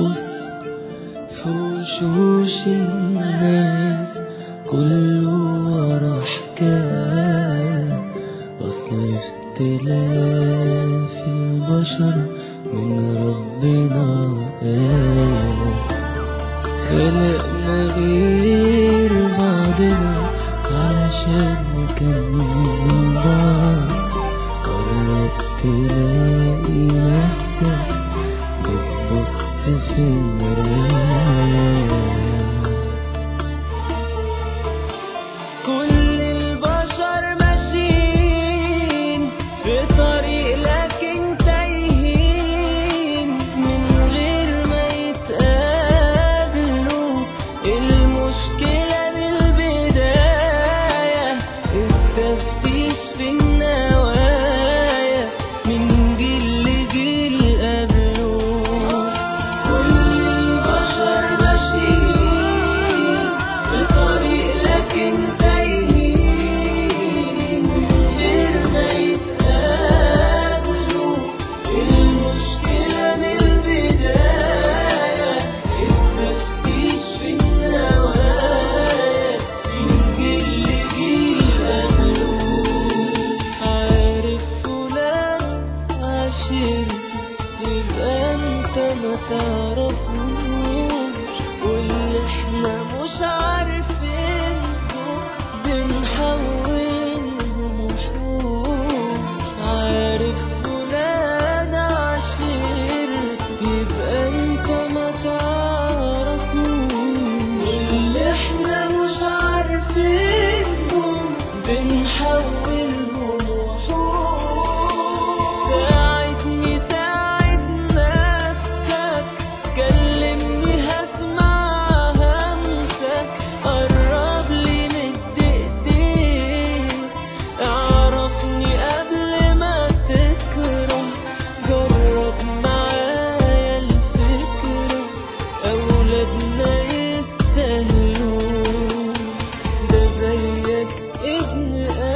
بص في وشوش الناس كله ورا حكاية أصل اختلاف البشر من ربنا آية خلقنا غير بعضنا علشان نكمل بعض قرب تلاقي نفسك بتبص في المراية كل البشر ماشيين في طريق لكن تايهين من غير ما يتقابلوا المشكلة من البداية التفتيش في النوايا من جيل لجيل قبله كل البشر ماشيين في طريق لكن تايهين من غير ما يتقابلوا المشكلة من البداية التفتيش في النوايا من جيل لجيل قبله عارف فلان عشيرته يبقى انت ما تعرفوش واللي احنا مش عارفينهم بنحولهم وحوش عارف فلان عشيرته يبقى انت ما تعرفوش واللي احنا مش عارفينهم بنحولهم وحوش ساعدني ساعد نفسك كلمني هسمع همسك قرب لي مد ايديك اعرفني قبل ما تكره جرب معايا الفكرة أولادنا يستاهلوا ده زيك ابن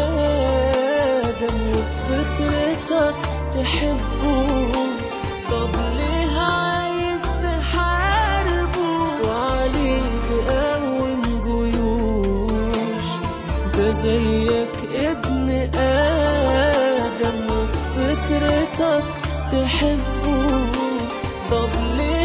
آدم وبفطرتك تحبه طب ليه عايز تحاربه وعليه تقوم جيوش ده زيك ابن آدم وبفطرتك تحبه طب ليه